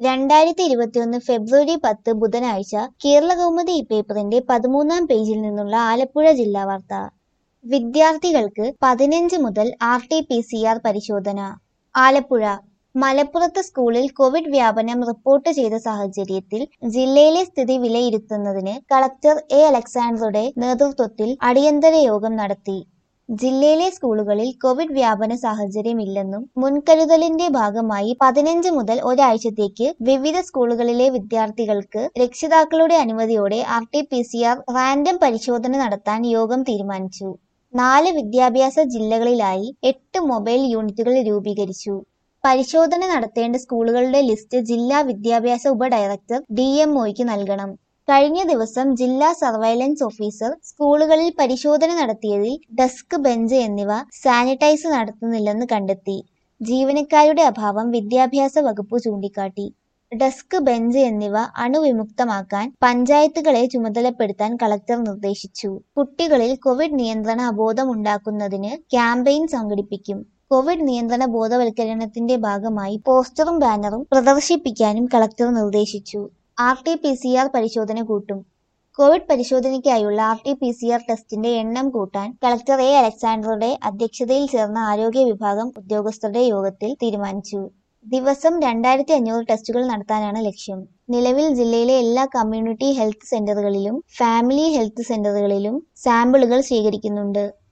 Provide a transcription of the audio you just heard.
രണ്ടായിരത്തി ഇരുപത്തിയൊന്ന് ഫെബ്രുവരി പത്ത് ബുധനാഴ്ച കേരളകൗമുദി പേപ്പറിന്റെ പതിമൂന്നാം പേജിൽ നിന്നുള്ള ആലപ്പുഴ ജില്ലാ വാർത്ത വിദ്യാർത്ഥികൾക്ക് പതിനഞ്ച് മുതൽ R T P C R പരിശോധന ആലപ്പുഴ മലപ്പുറത്ത് സ്കൂളിൽ കോവിഡ് വ്യാപനം റിപ്പോർട്ട് ചെയ്ത സാഹചര്യത്തിൽ ജില്ലയിലെ സ്ഥിതി വിലയിരുത്തുന്നതിന് കളക്ടർ എ അലക്സാണ്ടറുടെ നേതൃത്വത്തിൽ അടിയന്തര യോഗം നടത്തി ജില്ലയിലെ സ്കൂളുകളിൽ കോവിഡ് വ്യാപന സാഹചര്യമില്ലെന്നും മുൻകരുതലിന്റെ ഭാഗമായി പതിനഞ്ച് മുതൽ ഒരാഴ്ചത്തേക്ക് വിവിധ സ്കൂളുകളിലെ വിദ്യാർത്ഥികൾക്ക് രക്ഷിതാക്കളുടെ അനുമതിയോടെ R T P C R random പരിശോധന നടത്താൻ യോഗം തീരുമാനിച്ചു നാല് വിദ്യാഭ്യാസ ജില്ലകളിലായി എട്ട് മൊബൈൽ യൂണിറ്റുകൾ രൂപീകരിച്ചു പരിശോധന നടത്തേണ്ട സ്കൂളുകളുടെ ലിസ്റ്റ് ജില്ലാ വിദ്യാഭ്യാസ ഉപഡയറക്ടർ ഡി എംഒയ്ക്ക് നൽകണം കഴിഞ്ഞ ദിവസം ജില്ലാ സർവൈലൻസ് ഓഫീസർ സ്കൂളുകളിൽ പരിശോധന നടത്തിയതിൽ ഡെസ്ക് ബെഞ്ച് എന്നിവ സാനിറ്റൈസ് നടത്തുന്നില്ലെന്ന് കണ്ടെത്തി ജീവനക്കാരുടെ അഭാവം വിദ്യാഭ്യാസ വകുപ്പ് ചൂണ്ടിക്കാട്ടി ഡെസ്ക് ബെഞ്ച് എന്നിവ അണുവിമുക്തമാക്കാൻ പഞ്ചായത്തുകളെ ചുമതലപ്പെടുത്താൻ കളക്ടർ നിർദ്ദേശിച്ചു കുട്ടികളിൽ കോവിഡ് നിയന്ത്രണ അവബോധം ഉണ്ടാക്കുന്നതിന് ക്യാമ്പയിൻ സംഘടിപ്പിക്കും കോവിഡ് നിയന്ത്രണ ബോധവൽക്കരണത്തിന്റെ ഭാഗമായി പോസ്റ്ററും ബാനറും പ്രദർശിപ്പിക്കാനും കളക്ടർ നിർദ്ദേശിച്ചു R T P C R പരിശോധന കൂട്ടും കോവിഡ് പരിശോധനയ്ക്കായുള്ള R T P C R ടെസ്റ്റിന്റെ എണ്ണം കൂട്ടാൻ കളക്ടർ എ അലക്സാണ്ടറുടെ അധ്യക്ഷതയിൽ ചേർന്ന ആരോഗ്യ വിഭാഗം ഉദ്യോഗസ്ഥരുടെ യോഗത്തിൽ തീരുമാനിച്ചു ദിവസം രണ്ടായിരത്തി അഞ്ഞൂറ് ടെസ്റ്റുകൾ നടത്താനാണ് ലക്ഷ്യം നിലവിൽ ജില്ലയിലെ എല്ലാ കമ്മ്യൂണിറ്റി ഹെൽത്ത് സെന്ററുകളിലും ഫാമിലി ഹെൽത്ത് സെന്ററുകളിലും സാമ്പിളുകൾ സ്വീകരിക്കുന്നുണ്ട്